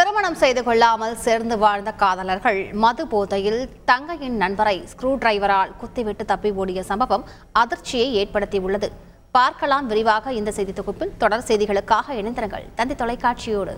திருமணம் செய்து கொள்ளாமல் சேர்ந்து வாழ்ந்த காதலர்கள் மது போதையில் தங்கையின் நண்பரை ஸ்க்ரூ டிரைவரால் குத்திவிட்டு தப்பி ஓடிய சம்பவம் அதிர்ச்சியை ஏற்படுத்தியுள்ளது பார்க்கலாம் விரிவாக இந்த செய்தி தொகுப்பில் தொடர் செய்திகளுக்காக இணைந்திருங்கள் தந்தி தொலைக்காட்சியோடு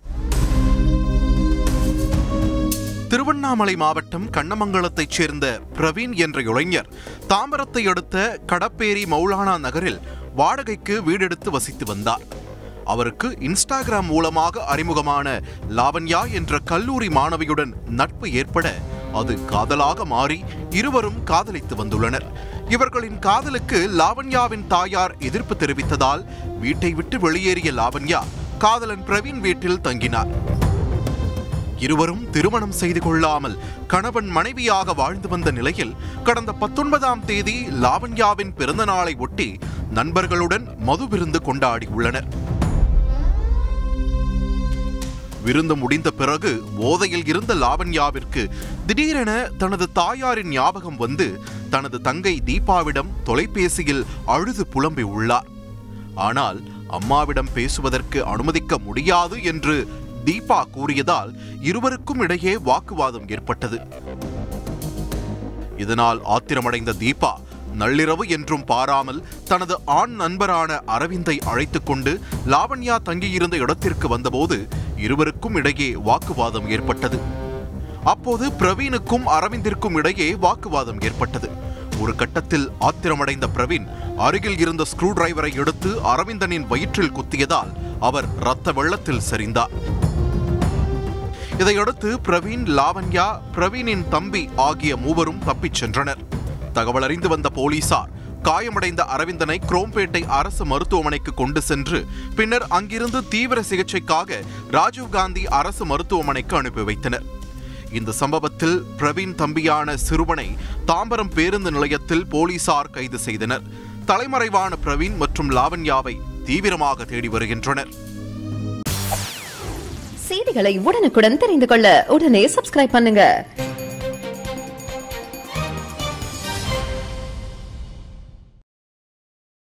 திருவண்ணாமலை மாவட்டம் கண்ணமங்கலத்தைச் சேர்ந்த பிரவீன் என்ற இளைஞர் தாம்பரத்தை அடுத்த கடப்பேரி மௌலானா நகரில் வாடகைக்கு வீடெடுத்து வசித்து வந்தார் அவருக்கு இன்ஸ்டாகிராம் மூலமாக அறிமுகமான லாவண்யா என்ற கல்லூரி மாணவியுடன் நட்பு ஏற்பட அது காதலாக மாறி இருவரும் காதலித்து வந்துள்ளனர் இவர்களின் காதலுக்கு லாவண்யாவின் தாயார் எதிர்ப்பு தெரிவித்ததால் வீட்டை விட்டு வெளியேறிய லாவண்யா காதலன் பிரவீன் வீட்டில் தங்கினார் இருவரும் திருமணம் செய்து கொள்ளாமல் கணவன் மனைவியாக வாழ்ந்து வந்த நிலையில் கடந்த பத்தொன்பதாம் தேதி லாவண்யாவின் பிறந்த நாளை ஒட்டி நண்பர்களுடன் மது விருந்து கொண்டாடி உள்ளனர் விருந்து முடிந்த பிறகு போதையில் இருந்த லாவண்யாவிற்கு திடீரென தனது தாயாரின் ஞாபகம் வந்து தனது தங்கை தீபாவிடம் தொலைபேசியில் அழுது புலம்பி உள்ளார் ஆனால் அம்மாவிடம் பேசுவதற்கு அனுமதிக்க முடியாது என்று தீபா கூறியதால் இருவருக்கும் இடையே வாக்குவாதம் ஏற்பட்டது இதனால் ஆத்திரமடைந்த தீபா நள்ளிரவு என்றும் பாராமல் தனது ஆண் நண்பரான அரவிந்தை அழைத்துக் கொண்டு லாவண்யா தங்கியிருந்த இடத்திற்கு வந்தபோது இருவருக்கும் இடையே வாக்குவாதம் ஏற்பட்டது அப்போது பிரவீனுக்கும் அரவிந்திற்கும் இடையே வாக்குவாதம் ஏற்பட்டது ஒரு கட்டத்தில் ஆத்திரமடைந்த பிரவீன் அருகில் இருந்த ஸ்க்ரூ டிரைவரை எடுத்து அரவிந்தனின் வயிற்றில் குத்தியதால் அவர் இரத்த வெள்ளத்தில் சரிந்தார் இதையடுத்து பிரவீன் லாவண்யா பிரவீனின் தம்பி ஆகிய மூவரும் தப்பிச் சென்றனர் தகவல் அறிந்து வந்த போலீசார் காயமடைந்த அரவிந்தனை குரோம்பேட்டை அரசு மருத்துவமனைக்கு கொண்டு சென்று பின்னர் அங்கிருந்து தீவிர சிகிச்சைக்காக ராஜீவ்காந்தி அரசு மருத்துவமனைக்கு அனுப்பி வைத்தனர் இந்த சம்பவத்தில் பிரவீன் தம்பியான சிறுவனை தாம்பரம் பேருந்து நிலையத்தில் போலீசார் கைது செய்தனர் தலைமறைவான பிரவீன் மற்றும் லாவண்யாவை தீவிரமாக தேடி வருகின்றனர் செய்திகளை உடனுக்குடன் தெரிந்து கொள்ள உடனே சப்ஸ்கிரைப் பண்ணுங்க